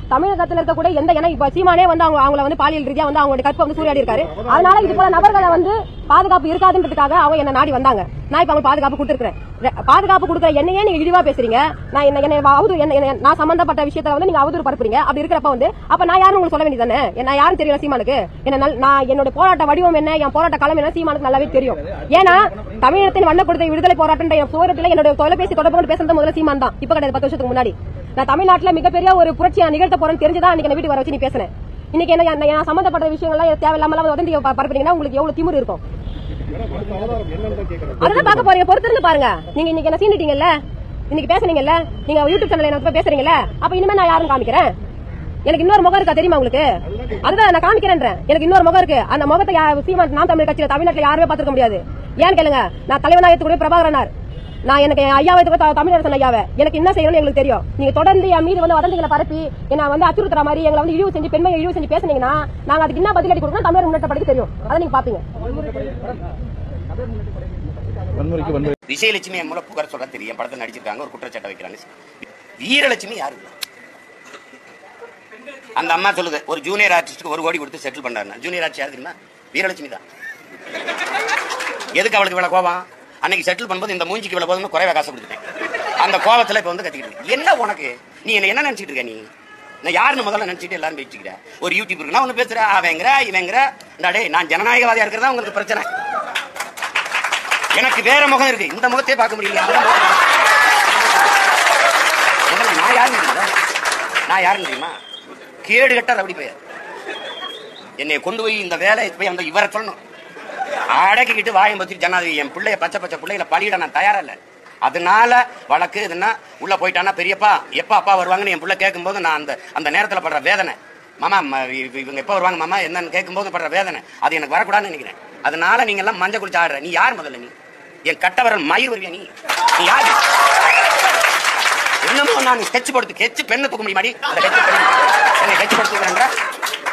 தமிழகத்துல இருக்கக்கூடிய எந்த ஏன்னா இப்ப சீமானே வந்து அவங்க அவங்கள வந்து பாலியல் ரீதியா வந்து அவங்களுடைய கற்பை வந்து சூறையாடி இருக்காரு அதனால இது போல நபர்களை வந்து பாதுகாப்பு இருக்காதுன்றதுக்காக அவங்க என்ன நாடி வந்தாங்க நான் இப்ப அவங்க பாதுகாப்பு கொடுத்துருக்கேன் பாதுகாப்பு கொடுக்குற என்னையே நீங்க இழிவா பேசுறீங்க நான் என்ன என்ன அவதூறு என்ன என்ன- நான் சம்பந்தப்பட்ட விஷயத்துல வந்து நீங்க அவதூறு பரப்புறீங்க அப்படி இருக்கிறப்ப வந்து அப்ப நான் யாரும் உங்களுக்கு சொல்ல வேண்டியதானே நான் யாரும் தெரியல சீமானுக்கு என்ன நல்- நான் என்னோட போராட்ட வடிவம் என்ன என் போராட்ட களம் என்ன சீமானுக்கு நல்லாவே தெரியும் ஏன்னா தமிழகத்தின் வண்ண கொடுத்த விடுதலை போராட்டம் என் சோரத்துல என்னோட தொலைபேசி தொடர்பு கொண்டு பேசுறது முதல்ல சீமான் தான் இப்ப கிடையாது பத்து வருஷத்துக்கு முன்னாடி நான் தமிழ்நாட்டுல மிகப்பெரிய ஒரு புரட்சி நான் நிகழ்த்த போறேன்னு தெரிஞ்சுதான் அன்னைக்கு என்ன வீட்டுக்கு வர வச்சு நீ பேசுனேன் இன்னைக்கு என்ன என்ன- நான் சம்பந்தப்பட்ட விஷயங்கள்லாம் தேவையில்லாம வந்து நீங்க பரப்புறீங்கன்னா உங்களுக்கு எவ்வளவு திமிரு இருக்கும் அதுதான் பார்க்க போறீங்க பொறுத்திருந்து பாருங்க நீங்க இன்னைக்கு என்ன சீண்டிட்டீங்கல்ல இன்னைக்கு பேசுனீங்கல்ல நீங்க யூடியூப் சேனல்ல என்ன போய் பேசுறீங்கல்ல அப்ப இனிமே நான் யாரும் காமிக்கிறேன் எனக்கு இன்னொரு முகம் இருக்கா தெரியுமா உங்களுக்கு அதுதான் நான் காமிக்கிறேன்றேன் எனக்கு இன்னொரு முகம் இருக்கு அந்த முகத்தை யா- சீமான் நாம் தமிழ் கட்சியில தமிழ்நாட்டுல யாருமே பார்த்திருக்க முடியாது ஏன்னு கேளுங்க நான் தலைவனா ஏத்துக்கூடிய பிரபாகரனார் நான் எனக்கு என் ஐயாவை ஏத்துக்கூட தமிழரசன் ஐயாவை எனக்கு என்ன செய்யணும்னு எங்களுக்கு தெரியும் நீங்க தொடர்ந்து என் மீது வந்து வதந்திகளை பரப்பி என்ன வந்து அச்சுறுத்துற மாதிரி எங்களை வந்து இழிவு செஞ்சு பெண்மையை இழிவு செஞ்சு பேசுனீங்கன்னா நாங்க அதுக்கு என்ன பதிலடி கொடுக்கணும் தமிழர் முன்னேற்ற படிக்க தெரியும் அதை நீங்க பாப்பீங்க வன்முறைக்கு வன்முறை விஜயலட்சுமி என் மூலம் புகார் சொல்ல தெரியும் என் படத்தை நடிச்சிருக்காங்க ஒரு குற்றச்சாட்டை வைக்கிறாங்க வீரலட்சுமி யாரு அந்த அம்மா சொல்லுது ஒரு ஜூனியர் ஆர்டிஸ்ட்டுக்கு ஒரு கோடி கொடுத்து செட்டில் பண்ணாரு ஜூனியர் ஆர்டிஸ்ட் யாரு தெரியுமா வீரலட்சுமி தான் எதுக்கு அவளுக்கு இவ்வளவு கோவம் அன்னைக்கு செட்டில் பண்ணும்போது இந்த மூஞ்சிக்கு இவ்வளவு போதும்னு குறைவா காசு கொடுத்துட்டேன் அந்த கோவத்துல இப்ப வந்து கத்திக்கிட்டு இருக்கு. என்ன உனக்கு நீ என்ன என்ன நினைச்சிட்டு இருக்க நீ நான் யாருன்னு முதல்ல நினைச்சிட்டு எல்லாரும் பேசிக்கிற ஒரு யூடியூப் இருக்கு நான் ஒண்ணு பேசுற அவங்கிற இவங்கிற டே நான் ஜனநாயகவாதியா இருக்கிறதா உங்களுக்கு பிரச்சனை எனக்கு வேற முகம் இருக்கு இந்த முகத்தையே பார்க்க முடியல அந்த முகம். முதல்ல நான் யாருன்னு தெரியுமா நான் யாருன்னு தெரியுமா கேடு கட்ட ரவுடி பெயர் என்னை கொண்டு போய் இந்த வேலையை போய் அந்த இவரை சொல்லணும் அடக்கிக்கிட்டு வாயம் பத்தி ஜனாதிபதி என் பிள்ளைய பச்சை பச்சை பிள்ளைகளை பழியிட நான் தயாரா இல்ல அதனால வழக்கு இதுன்னா உள்ள போயிட்டானா பெரியப்பா எப்ப அப்பா வருவாங்கன்னு என் பிள்ளை கேட்கும்போது நான் அந்த அந்த நேரத்துல படுற வேதனை மாமா ம- இவ- இவங்க எப்ப வருவாங்க மாமா என்னன்னு கேட்கும்போது படுற வேதனை அது எனக்கு வரக்கூடாதுன்னு நினைக்கிறேன் அதனால நீங்க எல்லாம் மஞ்சள் குளிச்சு ஆடுற நீ யார் முதல்ல நீ என் கட்டவரல் மயிர் வருவியா நீ நீ யார் என்னமோ நான் ஸ்கெட்ச் போடுத்து கெச்சு பெண்ணை தூக்க முடியுமாடி அந்த கெச்சு பெண்ணு என்னை கெச்சு போடுத்துக்கிறேன்